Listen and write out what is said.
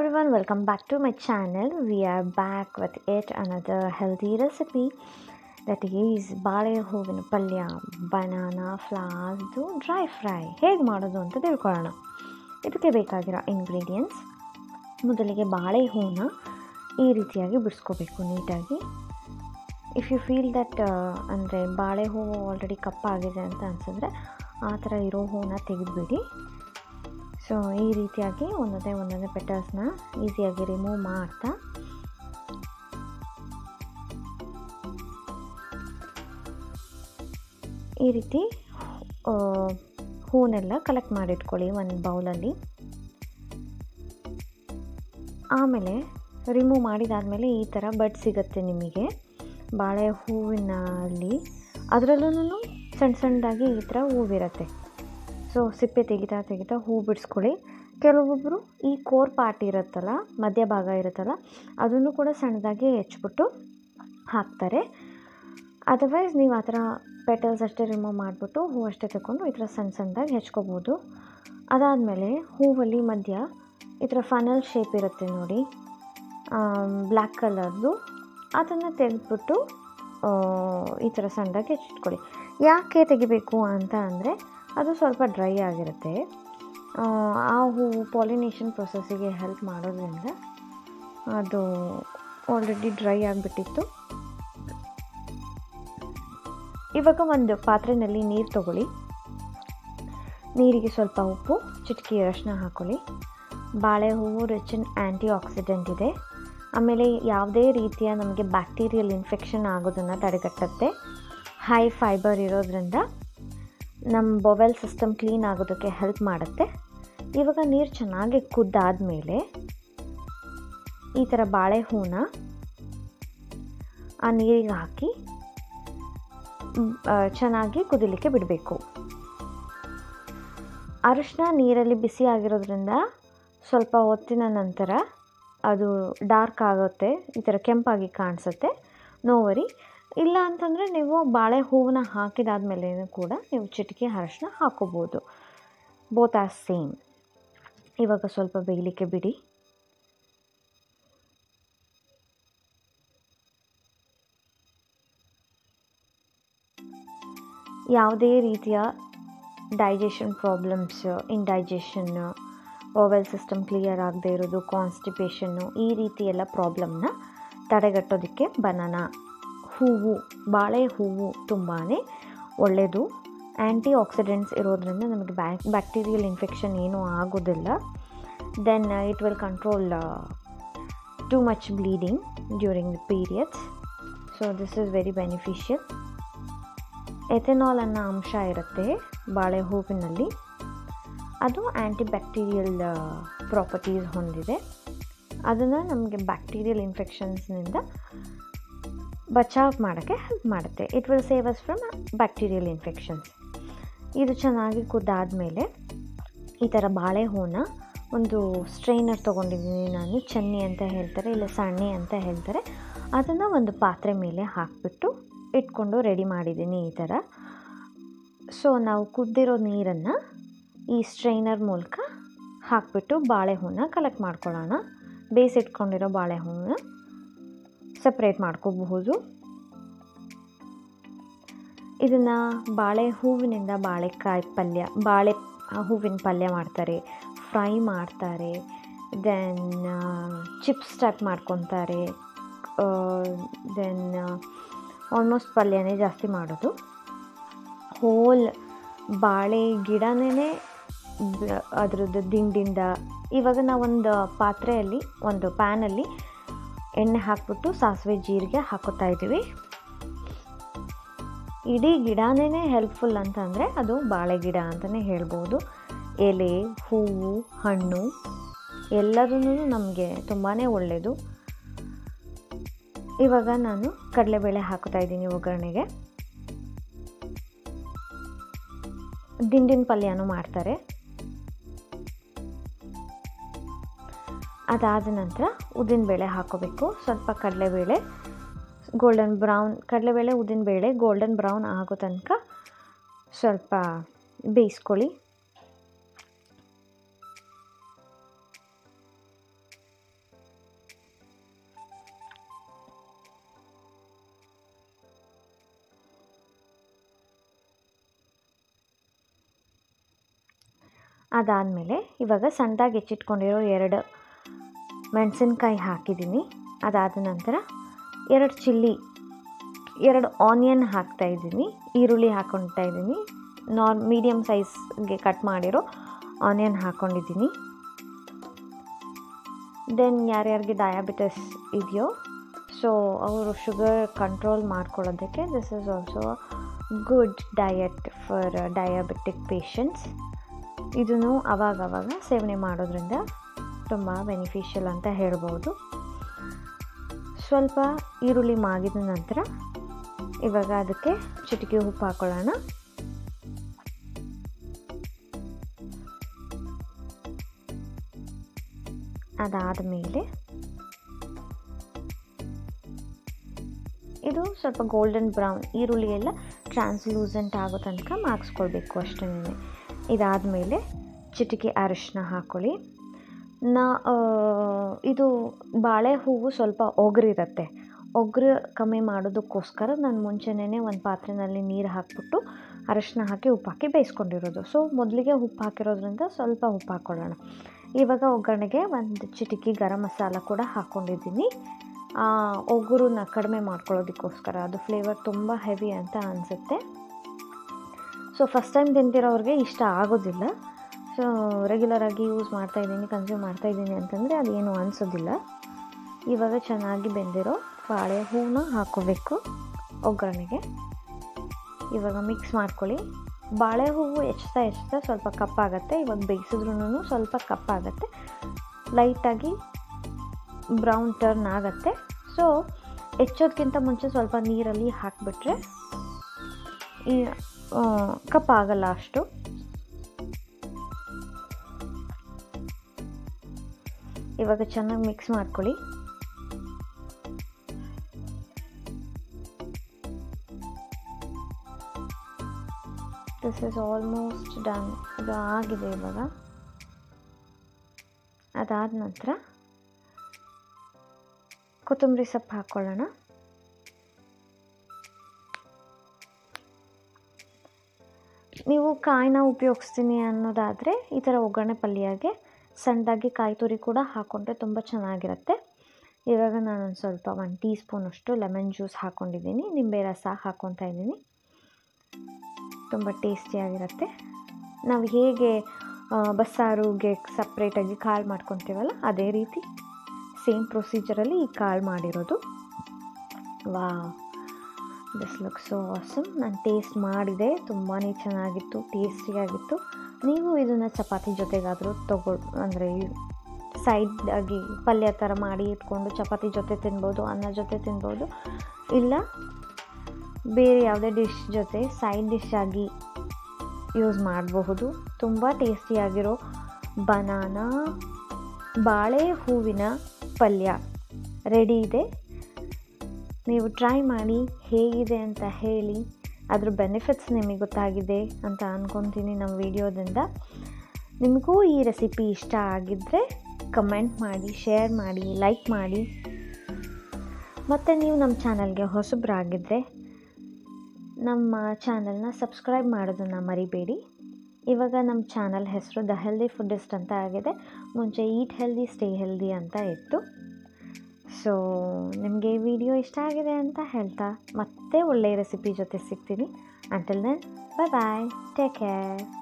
everyone, welcome back to my channel. We are back with yet another healthy recipe that is ಬಾಳೆ ಹೂವಿನ ಪಲ್ಯ banana ಫ್ಲಾಸ್ದು dry fry ಹೇಗೆ ಮಾಡೋದು ಅಂತ ತಿಳ್ಕೊಳ್ಳೋಣ ಇದಕ್ಕೆ ಬೇಕಾಗಿರೋ ಇಂಗ್ರೀಡಿಯೆಂಟ್ಸ್ ಮೊದಲಿಗೆ ಬಾಳೆ ಹೂವನ್ನ ಈ ರೀತಿಯಾಗಿ ಬಿಡಿಸ್ಕೋಬೇಕು ನೀಟಾಗಿ ಇಫ್ ಯು ಫೀಲ್ ದಟ್ ಅಂದರೆ ಬಾಳೆ ಹೂವು ಆಲ್ರೆಡಿ ಕಪ್ಪಾಗಿದೆ ಅಂತ ಅನ್ಸಿದ್ರೆ ಆ ಥರ ಇರೋ ಹೂವನ್ನ ತೆಗೆದುಬಿಡಿ ಸೊ ಈ ರೀತಿಯಾಗಿ ಒಂದೊಂದೇ ಒಂದೊಂದೇ ಪೆಟಲ್ಸ್ನ ಈಸಿಯಾಗಿ ರಿಮೂವ್ ಮಾಡ್ತಾ ಈ ರೀತಿ ಹೂನೆಲ್ಲ ಕಲೆಕ್ಟ್ ಮಾಡಿಟ್ಕೊಳ್ಳಿ ಒಂದು ಬೌಲಲ್ಲಿ ಆಮೇಲೆ ರಿಮೂವ್ ಮಾಡಿದಾದಮೇಲೆ ಈ ಥರ ಬಡ್ ಸಿಗುತ್ತೆ ನಿಮಗೆ ಬಾಳೆ ಹೂವಿನಲ್ಲಿ ಅದರಲ್ಲೂ ಸಣ್ಣ ಸಣ್ಣದಾಗಿ ಈ ಥರ ಹೂವಿರುತ್ತೆ ಸೊ ಸಿಪ್ಪೆ ತೆಗಿತಾ ತೆಗಿತಾ ಹೂ ಬಿಡಿಸ್ಕೊಳ್ಳಿ ಕೆಲವೊಬ್ಬರು ಈ ಕೋರ್ ಪಾರ್ಟ್ ಇರುತ್ತಲ್ಲ ಮಧ್ಯಭಾಗ ಇರುತ್ತಲ್ಲ ಅದನ್ನು ಕೂಡ ಸಣ್ಣದಾಗಿ ಹೆಚ್ಚಿಬಿಟ್ಟು ಹಾಕ್ತಾರೆ ಅದರ್ವೈಸ್ ನೀವು ಆ ಥರ ಪೆಟಲ್ಸ್ ಅಷ್ಟೇ ರಿಮೂವ್ ಮಾಡಿಬಿಟ್ಟು ಹೂ ಅಷ್ಟೇ ತಗೊಂಡು ಈ ಥರ ಸಣ್ಣ ಸಣ್ಣದಾಗಿ ಹೆಚ್ಕೋಬೋದು ಅದಾದಮೇಲೆ ಹೂವಲ್ಲಿ ಮಧ್ಯ ಈ ಥರ ಫನಲ್ ಶೇಪ್ ಇರುತ್ತೆ ನೋಡಿ ಬ್ಲ್ಯಾಕ್ ಕಲರ್ದು ಅದನ್ನು ತೆಗೆದ್ಬಿಟ್ಟು ಈ ಥರ ಸಣ್ಣದಾಗಿ ಹೆಚ್ಚಿಟ್ಕೊಳ್ಳಿ ಯಾಕೆ ತೆಗಿಬೇಕು ಅಂತ ಅಂದರೆ ಅದು ಸ್ವಲ್ಪ ಡ್ರೈ ಆಗಿರುತ್ತೆ ಆ ಹೂವು ಪಾಲಿನೇಷನ್ ಪ್ರೊಸೆಸ್ಸಿಗೆ ಹೆಲ್ಪ್ ಮಾಡೋದ್ರಿಂದ ಅದು ಆಲ್ರೆಡಿ ಡ್ರೈ ಆಗಿಬಿಟ್ಟಿತ್ತು ಇವಾಗ ಒಂದು ಪಾತ್ರೆಯಲ್ಲಿ ನೀರು ತಗೊಳ್ಳಿ ನೀರಿಗೆ ಸ್ವಲ್ಪ ಉಪ್ಪು ಚಿಟಕಿ ಅರಶಿನ ಹಾಕೊಳ್ಳಿ ಬಾಳೆ ಹೂವು ರಿಚ್ ಇನ್ ಆ್ಯಂಟಿ ಆಕ್ಸಿಡೆಂಟ್ ಇದೆ ಆಮೇಲೆ ಯಾವುದೇ ರೀತಿಯ ನಮಗೆ ಬ್ಯಾಕ್ಟೀರಿಯಲ್ ಇನ್ಫೆಕ್ಷನ್ ಆಗೋದನ್ನು ತಡೆಗಟ್ಟುತ್ತೆ ಹೈ ಫೈಬರ್ ಇರೋದ್ರಿಂದ ನಮ್ಮ ಬೊವೆಲ್ ಸಿಸ್ಟಮ್ ಕ್ಲೀನ್ ಆಗೋದಕ್ಕೆ ಹೆಲ್ಪ್ ಮಾಡುತ್ತೆ ಇವಾಗ ನೀರು ಚೆನ್ನಾಗಿ ಕುದ್ದಾದಮೇಲೆ ಈ ಥರ ಬಾಳೆ ಹೂನ ಆ ನೀರಿಗೆ ಹಾಕಿ ಚೆನ್ನಾಗಿ ಕುದಿಲಿಕ್ಕೆ ಬಿಡಬೇಕು ಅರಿಶಿನ ನೀರಲ್ಲಿ ಬಿಸಿ ಆಗಿರೋದ್ರಿಂದ ಸ್ವಲ್ಪ ಹೊತ್ತಿನ ನಂತರ ಅದು ಡಾರ್ಕ್ ಆಗುತ್ತೆ ಈ ಥರ ಕೆಂಪಾಗಿ ಕಾಣಿಸುತ್ತೆ ನೋವರಿ ಇಲ್ಲ ಅಂತಂದರೆ ನೀವು ಬಾಳೆ ಹೂವನ್ನ ಹಾಕಿದಾದ್ಮೇಲೆ ಕೂಡ ನೀವು ಚಿಟಿಕೆ ಅರಶಿನ ಹಾಕೋಬೋದು ಬೋತ್ ಆರ್ ಸೇಮ್ ಇವಾಗ ಸ್ವಲ್ಪ ಬೇಯಲಿಕ್ಕೆ ಬಿಡಿ ಯಾವುದೇ ರೀತಿಯ digestion problems indigestion bowel system clear ಆಗದೆ ಇರೋದು ಕಾನ್ಸ್ಟಿಪೇಷನ್ನು ಈ ರೀತಿ ಎಲ್ಲ ಪ್ರಾಬ್ಲಮ್ನ ತಡೆಗಟ್ಟೋದಕ್ಕೆ ಬನಾನಾ ಹೂವು ಬಾಳೆ ಹೂವು ತುಂಬಾ ಒಳ್ಳೆಯದು ಆ್ಯಂಟಿ ಆಕ್ಸಿಡೆಂಟ್ಸ್ ಇರೋದ್ರಿಂದ ನಮಗೆ ಬ್ಯಾಕ್ ಬ್ಯಾಕ್ಟೀರಿಯಲ್ ಇನ್ಫೆಕ್ಷನ್ ಏನೂ ಆಗೋದಿಲ್ಲ then it will control too much bleeding during the periods so this is very beneficial ethanol ಅನ್ನೋ ಅಂಶ ಇರುತ್ತೆ ಬಾಳೆ ಹೂವಿನಲ್ಲಿ ಅದು ಆ್ಯಂಟಿ ಬ್ಯಾಕ್ಟೀರಿಯಲ್ ಪ್ರಾಪರ್ಟೀಸ್ ಹೊಂದಿದೆ ಅದನ್ನು ನಮಗೆ ಬ್ಯಾಕ್ಟೀರಿಯಲ್ ಇನ್ಫೆಕ್ಷನ್ಸ್ನಿಂದ ಬಚಾವ್ ಮಾಡೋಕ್ಕೆ ಹೆಲ್ಪ್ ಮಾಡುತ್ತೆ it will save us from bacterial infections ಇದು ಚೆನ್ನಾಗಿ ಕುದ್ದಾದಮೇಲೆ ಈ ಥರ ಬಾಳೆ ಹೂನ ಒಂದು ಸ್ಟ್ರೈನರ್ ತೊಗೊಂಡಿದ್ದೀನಿ ನಾನು ಚನ್ನಿ ಅಂತ ಹೇಳ್ತಾರೆ ಇಲ್ಲ ಸಣ್ಣೆ ಅಂತ ಹೇಳ್ತಾರೆ ಅದನ್ನು ಒಂದು ಪಾತ್ರೆ ಮೇಲೆ ಹಾಕಿಬಿಟ್ಟು ಇಟ್ಕೊಂಡು ರೆಡಿ ಮಾಡಿದ್ದೀನಿ ಈ ಥರ ಸೊ ನಾವು ಕುದ್ದಿರೋ ನೀರನ್ನು ಈ ಸ್ಟ್ರೈನರ್ ಮೂಲಕ ಹಾಕಿಬಿಟ್ಟು ಬಾಳೆಹೂನ ಕಲೆಕ್ಟ್ ಮಾಡ್ಕೊಳ್ಳೋಣ ಬೇಯಿಸಿಟ್ಕೊಂಡಿರೋ ಬಾಳೆಹೂನ ಸಪ್ರೇಟ್ ಮಾಡ್ಕೋಬಹುದು ಇದನ್ನು ಬಾಳೆ ಹೂವಿನಿಂದ ಬಾಳೆಕಾಯಿ ಪಲ್ಯ ಬಾಳೆ ಹೂವಿನ ಪಲ್ಯ ಮಾಡ್ತಾರೆ ಫ್ರೈ ಮಾಡ್ತಾರೆ ದೆನ್ ಚಿಪ್ಸ್ ಟೈಪ್ ಮಾಡ್ಕೊತಾರೆ ದೆನ್ ಆಲ್ಮೋಸ್ಟ್ ಪಲ್ಯನೇ ಜಾಸ್ತಿ ಮಾಡೋದು ಹೋಲ್ ಬಾಳೆ ಗಿಡನೇ ಅದರದ್ದು ದಿಂಡಿಂದ ಇವಾಗ ನಾವೊಂದು ಪಾತ್ರೆಯಲ್ಲಿ ಒಂದು ಪ್ಯಾನಲ್ಲಿ ಎಣ್ಣೆ ಹಾಕ್ಬಿಟ್ಟು ಸಾಸಿವೆ ಜೀರಿಗೆ ಹಾಕೋತಾ ಇದ್ದೀವಿ ಇಡೀ ಗಿಡನೇ ಹೆಲ್ಪ್ಫುಲ್ ಅಂತಂದರೆ ಅದು ಬಾಳೆ ಗಿಡ ಅಂತಲೇ ಹೇಳ್ಬೋದು ಎಲೆ ಹೂವು ಹಣ್ಣು ಎಲ್ಲದೂ ನಮಗೆ ತುಂಬಾ ಒಳ್ಳೆಯದು ಇವಾಗ ನಾನು ಕಡಲೆಬೇಳೆ ಹಾಕೋತಾ ಇದ್ದೀನಿ ಒಗ್ಗರಣೆಗೆ ದಿಂಡಿನ ಪಲ್ಯನೂ ಮಾಡ್ತಾರೆ ಅದಾದ ನಂತರ ಉದ್ದಿನಬೇಳೆ ಹಾಕೋಬೇಕು ಸ್ವಲ್ಪ ಕಡಲೆಬೇಳೆ ಗೋಲ್ಡನ್ ಬ್ರೌನ್ ಕಡಲೆಬೇಳೆ ಉದ್ದಿನಬೇಳೆ ಗೋಲ್ಡನ್ ಬ್ರೌನ್ ಆಗೋ ತನಕ ಸ್ವಲ್ಪ ಬೇಯಿಸ್ಕೊಳ್ಳಿ ಅದಾದಮೇಲೆ ಇವಾಗ ಸಣ್ಣದಾಗಿ ಹೆಚ್ಚಿಟ್ಕೊಂಡಿರೋ ಎರಡು ಮೆಣಸಿನ್ಕಾಯಿ ಹಾಕಿದ್ದೀನಿ ಅದಾದ ನಂತರ ಎರಡು ಚಿಲ್ಲಿ ಎರಡು ಆನಿಯನ್ ಹಾಕ್ತಾಯಿದ್ದೀನಿ ಈರುಳ್ಳಿ ಹಾಕ್ಕೊಳ್ತಾ ಇದ್ದೀನಿ ನಾರ್ ಮೀಡಿಯಮ್ ಸೈಜ್ಗೆ ಕಟ್ ಮಾಡಿರೋ ಆನಿಯನ್ ಹಾಕ್ಕೊಂಡಿದ್ದೀನಿ ದೆನ್ ಯಾರ್ಯಾರಿಗೆ ಡಯಾಬಿಟಿಸ್ ಇದೆಯೋ ಸೊ ಅವರು ಶುಗರ್ ಕಂಟ್ರೋಲ್ ಮಾಡ್ಕೊಳ್ಳೋದಕ್ಕೆ this is also good diet for diabetic patients ಇದನ್ನು ಅವಾಗವಾಗ ಸೇವನೆ ಮಾಡೋದ್ರಿಂದ ತುಂಬ ಬೆನಿಫಿಷಿಯಲ್ ಅಂತ ಹೇಳ್ಬೋದು ಸ್ವಲ್ಪ ಈರುಳ್ಳಿ ಮಾಗಿದ ನಂತರ ಇವಾಗ ಅದಕ್ಕೆ ಚಿಟಿಕೆ ಉಪ್ಪು ಹಾಕೊಳ್ಳೋಣ ಅದಾದ ಮೇಲೆ ಇದು ಸ್ವಲ್ಪ ಗೋಲ್ಡನ್ ಬ್ರೌನ್ ಈರುಳ್ಳಿ ಎಲ್ಲ ಟ್ರಾನ್ಸ್ಲೂಸೆಂಟ್ ಆಗೋ ತನಕ ಮಾರ್ಕ್ಸ್ಕೊಳ್ಬೇಕು ಅಷ್ಟೇ ಇದಾದಮೇಲೆ ಚಿಟಿಕೆ ಅರಿಶಿನ ಹಾಕ್ಕೊಳ್ಳಿ ನಾ ಇದು ಬಾಳೆ ಹೂವು ಸ್ವಲ್ಪ ಒಗರಿರುತ್ತೆ ಒಗ್ರು ಕಮ್ಮಿ ಮಾಡೋದಕ್ಕೋಸ್ಕರ ನಾನು ಮುಂಚೆನೇ ಒಂದು ಪಾತ್ರೆಯಲ್ಲಿ ನೀರು ಹಾಕ್ಬಿಟ್ಟು ಅರಶಿನ ಹಾಕಿ ಉಪ್ಪು ಹಾಕಿ ಬೇಯಿಸ್ಕೊಂಡಿರೋದು ಸೊ ಮೊದಲಿಗೆ ಉಪ್ಪು ಹಾಕಿರೋದ್ರಿಂದ ಸ್ವಲ್ಪ ಉಪ್ಪು ಹಾಕ್ಕೊಳ್ಳೋಣ ಇವಾಗ ಒಗ್ಗರಣೆಗೆ ಒಂದು ಚಿಟಿಕೆ ಗರಂ ಮಸಾಲ ಕೂಡ ಹಾಕ್ಕೊಂಡಿದ್ದೀನಿ ಒಗುರನ್ನ ಕಡಿಮೆ ಮಾಡ್ಕೊಳ್ಳೋದಕ್ಕೋಸ್ಕರ ಅದು ಫ್ಲೇವರ್ ತುಂಬ ಹೆವಿ ಅಂತ ಅನಿಸುತ್ತೆ ಸೊ ಫಸ್ಟ್ ಟೈಮ್ ತಿಂತಿರೋರಿಗೆ ಇಷ್ಟ ಆಗೋದಿಲ್ಲ ಸೊ ರೆಗ್ಯುಲರಾಗಿ ಯೂಸ್ ಮಾಡ್ತಾಯಿದ್ದೀನಿ ಕನ್ಸ್ಯೂಮ್ ಮಾಡ್ತಾಯಿದ್ದೀನಿ ಅಂತಂದರೆ ಅದೇನು ಅನಿಸೋದಿಲ್ಲ ಇವಾಗ ಚೆನ್ನಾಗಿ ಬೆಂದಿರೋ ಬಾಳೆ ಹೂವನ್ನ ಹಾಕೋಬೇಕು ಒಗ್ಗರಣೆಗೆ ಇವಾಗ ಮಿಕ್ಸ್ ಮಾಡ್ಕೊಳ್ಳಿ ಬಾಳೆ ಹೂವು ಹೆಚ್ಚುತ್ತಾ ಹೆಚ್ಚುತ್ತಾ ಸ್ವಲ್ಪ ಕಪ್ಪಾಗತ್ತೆ ಇವಾಗ ಬೇಯಿಸಿದ್ರೂ ಸ್ವಲ್ಪ ಕಪ್ಪಾಗತ್ತೆ ಲೈಟಾಗಿ ಬ್ರೌನ್ ಟರ್ನ್ ಆಗುತ್ತೆ ಸೊ ಹೆಚ್ಚೋದಕ್ಕಿಂತ ಮುಂಚೆ ಸ್ವಲ್ಪ ನೀರಲ್ಲಿ ಹಾಕಿಬಿಟ್ರೆ ಈ ಕಪ್ಪಾಗಲ್ಲ ಅಷ್ಟು ಇವಾಗ ಚೆನ್ನಾಗಿ ಮಿಕ್ಸ್ ಮಾಡ್ಕೊಳ್ಳಿ ದಿಸ್ ಇಸ್ ಆಲ್ಮೋಸ್ಟ್ ಡನ್ ಇದು ಆಗಿದೆ ಇವಾಗ ಅದಾದ ನಂತರ ಕೊತ್ತಂಬರಿ ಸೊಪ್ಪು ಹಾಕ್ಕೊಳ್ಳೋಣ ನೀವು ಕಾಯಿನ ಉಪಯೋಗಿಸ್ತೀನಿ ಅನ್ನೋದಾದರೆ ಈ ಥರ ಒಗ್ಗರಣೆ ಪಲ್ಯಗೆ ಸಣ್ಣದಾಗಿ ಕಾಯಿ ತುರಿ ಕೂಡ ಹಾಕ್ಕೊಂಡ್ರೆ ತುಂಬ ಚೆನ್ನಾಗಿರುತ್ತೆ ಇವಾಗ ನಾನೊಂದು ಸ್ವಲ್ಪ ಒಂದು ಟೀ ಸ್ಪೂನಷ್ಟು ಲೆಮನ್ ಜ್ಯೂಸ್ ಹಾಕ್ಕೊಂಡಿದ್ದೀನಿ ನಿಂಬೆ ರಸ ಹಾಕ್ಕೊತಾ ಇದ್ದೀನಿ ತುಂಬ ಟೇಸ್ಟಿಯಾಗಿರುತ್ತೆ ನಾವು ಹೇಗೆ ಬಸ್ಸಾರುಗೆ ಸಪ್ರೇಟಾಗಿ ಕಾಳು ಮಾಡ್ಕೊತೀವಲ್ಲ ಅದೇ ರೀತಿ ಸೇಮ್ ಪ್ರೊಸೀಜರಲ್ಲಿ ಈ ಕಾಳು ಮಾಡಿರೋದು wow this look so awesome ನಾನು ಟೇಸ್ಟ್ ಮಾಡಿದೆ ತುಂಬಾ ಚೆನ್ನಾಗಿತ್ತು ಟೇಸ್ಟಿಯಾಗಿತ್ತು ನೀವು ಇದನ್ನು ಚಪಾತಿ ಜೊತೆಗಾದರೂ ತಗೊ ಅಂದರೆ ಸೈಡ್ ಆಗಿ ಪಲ್ಯ ಥರ ಮಾಡಿ ಇಟ್ಕೊಂಡು ಚಪಾತಿ ಜೊತೆ ತಿನ್ಬೋದು ಅನ್ನ ಜೊತೆ ತಿನ್ಬೋದು ಇಲ್ಲ ಬೇರೆ ಯಾವುದೇ ಡಿಶ್ ಜೊತೆ ಸೈಡ್ ಡಿಶ್ ಆಗಿ ಯೂಸ್ ಮಾಡಬಹುದು ತುಂಬ ಟೇಸ್ಟಿಯಾಗಿರೋ ಬನಾನಾ ಬಾಳೆ ಹೂವಿನ ಪಲ್ಯ ರೆಡಿ ಇದೆ ನೀವು ಟ್ರೈ ಮಾಡಿ ಹೇಗಿದೆ ಅಂತ ಹೇಳಿ ಅದ್ರ ಬೆನಿಫಿಟ್ಸ್ ನಿಮಗೆ ಗೊತ್ತಾಗಿದೆ ಅಂತ ಅಂದ್ಕೊತೀನಿ ನಮ್ಮ ವಿಡಿಯೋದಿಂದ ನಿಮಗೂ ಈ ರೆಸಿಪಿ ಇಷ್ಟ ಆಗಿದ್ದರೆ ಕಮೆಂಟ್ ಮಾಡಿ ಶೇರ್ ಮಾಡಿ ಲೈಕ್ ಮಾಡಿ ಮತ್ತು ನೀವು ನಮ್ಮ ಚಾನಲ್ಗೆ ಹೊಸಬ್ರಾಗಿದ್ದರೆ ನಮ್ಮ ಚಾನಲ್ನ ಸಬ್ಸ್ಕ್ರೈಬ್ ಮಾಡೋದನ್ನು ಮರಿಬೇಡಿ ಇವಾಗ ನಮ್ಮ ಚಾನಲ್ ಹೆಸರು ದ ಹೆಲ್ದಿ ಫುಡ್ಡಿಸ್ಟ್ ಅಂತ ಆಗಿದೆ ಮುಂಚೆ ಈಟ್ ಹೆಲ್ದಿ ಸ್ಟೇ ಹೆಲ್ದಿ ಅಂತ ಇತ್ತು ಸೊ ನಿಮಗೆ ಈ ವಿಡಿಯೋ ಇಷ್ಟ ಆಗಿದೆ ಅಂತ ಹೇಳ್ತಾ ಮತ್ತೆ ಒಳ್ಳೆಯ ರೆಸಿಪಿ ಜೊತೆ ಸಿಗ್ತೀನಿ until then bye bye take care